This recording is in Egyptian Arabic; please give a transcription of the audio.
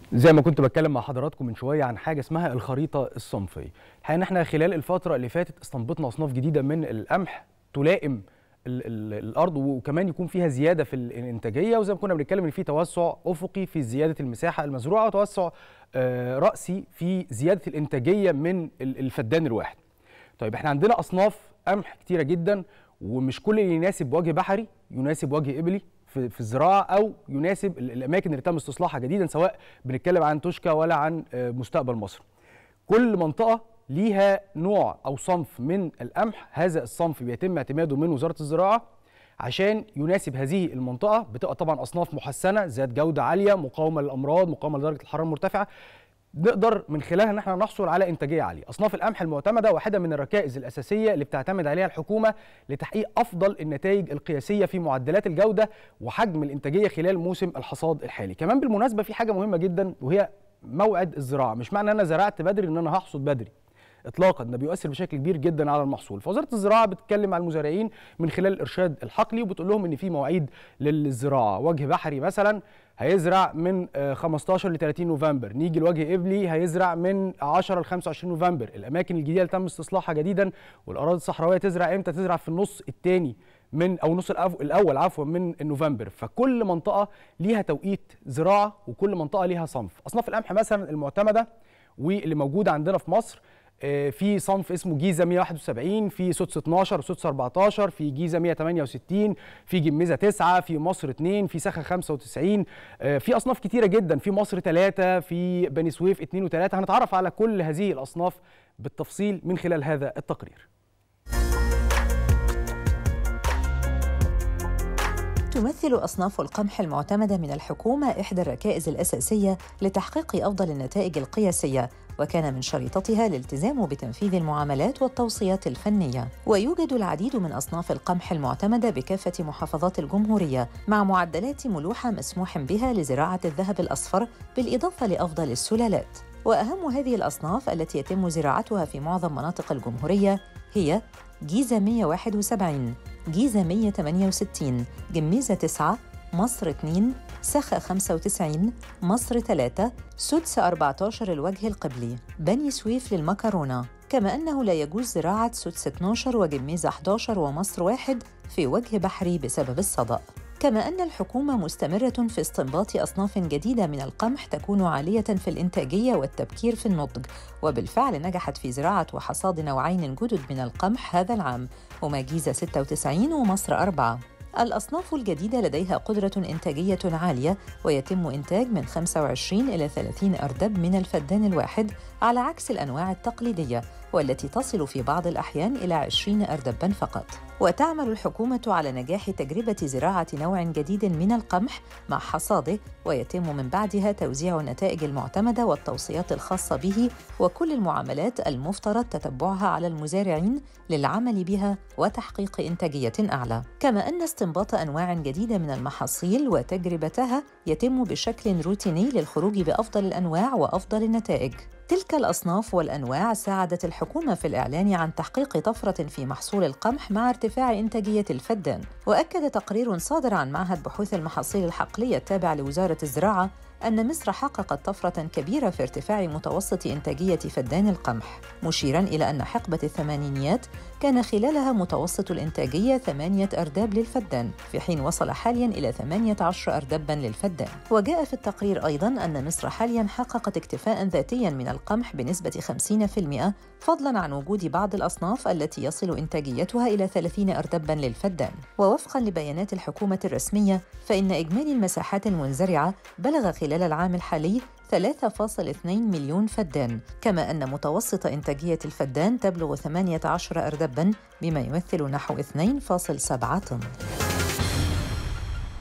زي ما كنت بتكلم مع حضراتكم من شويه عن حاجه اسمها الخريطه الصنفيه الحقيقه ان احنا خلال الفتره اللي فاتت استنبطنا اصناف جديده من القمح تلائم ال ال الارض وكمان يكون فيها زياده في الانتاجيه وزي ما كنا بنتكلم ان في توسع افقي في زياده المساحه المزروعه وتوسع آه راسي في زياده الانتاجيه من الفدان الواحد طيب احنا عندنا اصناف قمح كتيره جدا ومش كل اللي يناسب بوجه بحري يناسب وجه ابلي في, في الزراعه او يناسب الاماكن اللي تم استصلاحها جديدا سواء بنتكلم عن توشكا ولا عن مستقبل مصر. كل منطقه ليها نوع او صنف من القمح هذا الصنف بيتم اعتماده من وزاره الزراعه عشان يناسب هذه المنطقه بتبقى طبعا اصناف محسنه ذات جوده عاليه مقاومه للامراض مقاومه لدرجه الحراره المرتفعه نقدر من خلالها ان احنا نحصل على انتاجيه عاليه اصناف القمح المعتمده واحده من الركائز الاساسيه اللي بتعتمد عليها الحكومه لتحقيق افضل النتائج القياسيه في معدلات الجوده وحجم الانتاجيه خلال موسم الحصاد الحالي كمان بالمناسبه في حاجه مهمه جدا وهي موعد الزراعه مش معنى ان انا زرعت بدري ان انا هحصد بدري اطلاقا ده بيؤثر بشكل كبير جدا على المحصول فوزاره الزراعه بتتكلم مع المزارعين من خلال الارشاد الحقلي وبتقول لهم ان في مواعيد للزراعه وجه بحري مثلا هيزرع من 15 ل 30 نوفمبر نيجي لوجه ابلي هيزرع من 10 ل 25 نوفمبر الاماكن الجديده اللي تم استصلاحها جديدا والاراضي الصحراويه تزرع امتى تزرع في النص الثاني من او النص الاول عفوا من نوفمبر فكل منطقه ليها توقيت زراعه وكل منطقه ليها صنف اصناف القمح مثلا المعتمده واللي موجوده عندنا في مصر في صنف اسمه جيزه 171 في سدس 12 وسدس 14 في جيزه 168 في جميزه 9 في مصر 2 في سخا 95 في اصناف كتيره جدا في مصر 3 في بني سويف 2 و3 هنتعرف على كل هذه الاصناف بالتفصيل من خلال هذا التقرير تمثل أصناف القمح المعتمدة من الحكومة إحدى الركائز الأساسية لتحقيق أفضل النتائج القياسية وكان من شريطتها الالتزام بتنفيذ المعاملات والتوصيات الفنية ويوجد العديد من أصناف القمح المعتمدة بكافة محافظات الجمهورية مع معدلات ملوحة مسموح بها لزراعة الذهب الأصفر بالإضافة لأفضل السلالات وأهم هذه الأصناف التي يتم زراعتها في معظم مناطق الجمهورية هي جيزة 171 جيزة 168 جميزة 9 مصر 2 سخا 95 مصر 3 سدس 14 الوجه القبلي بني سويف للمكرونة كما أنه لا يجوز زراعة سدس 12 وجميزة 11 ومصر 1 في وجه بحري بسبب الصدأ كما أن الحكومة مستمرة في استنباط أصناف جديدة من القمح تكون عالية في الإنتاجية والتبكير في النضج وبالفعل نجحت في زراعة وحصاد نوعين جدد من القمح هذا العام هما جيزة 96 ومصر 4 الأصناف الجديدة لديها قدرة إنتاجية عالية ويتم إنتاج من 25 إلى 30 أردب من الفدان الواحد على عكس الأنواع التقليدية والتي تصل في بعض الأحيان إلى 20 أردباً فقط وتعمل الحكومة على نجاح تجربة زراعة نوع جديد من القمح مع حصاده ويتم من بعدها توزيع النتائج المعتمدة والتوصيات الخاصة به وكل المعاملات المفترض تتبعها على المزارعين للعمل بها وتحقيق إنتاجية أعلى كما أن استنباط أنواع جديدة من المحاصيل وتجربتها يتم بشكل روتيني للخروج بأفضل الأنواع وأفضل النتائج تلك الأصناف والأنواع ساعدت الحكومة في الإعلان عن تحقيق طفرة في محصول القمح مع ارتفاع إنتاجية الفدان وأكد تقرير صادر عن معهد بحوث المحاصيل الحقلية التابع لوزارة الزراعة أن مصر حققت طفرة كبيرة في ارتفاع متوسط إنتاجية فدان القمح، مشيراً إلى أن حقبة الثمانينيات كان خلالها متوسط الإنتاجية ثمانية أرداب للفدان، في حين وصل حالياً إلى 18 أردباً للفدان. وجاء في التقرير أيضاً أن مصر حالياً حققت اكتفاء ذاتياً من القمح بنسبة 50% فضلاً عن وجود بعض الأصناف التي يصل إنتاجيتها إلى 30 أردباً للفدان. ووفقاً لبيانات الحكومة الرسمية فإن إجمالي المساحات المنزرعة بلغ خلال العام الحالي 3.2 مليون فدان كما أن متوسط إنتاجية الفدان تبلغ 18 أردباً بما يمثل نحو 2.7 طن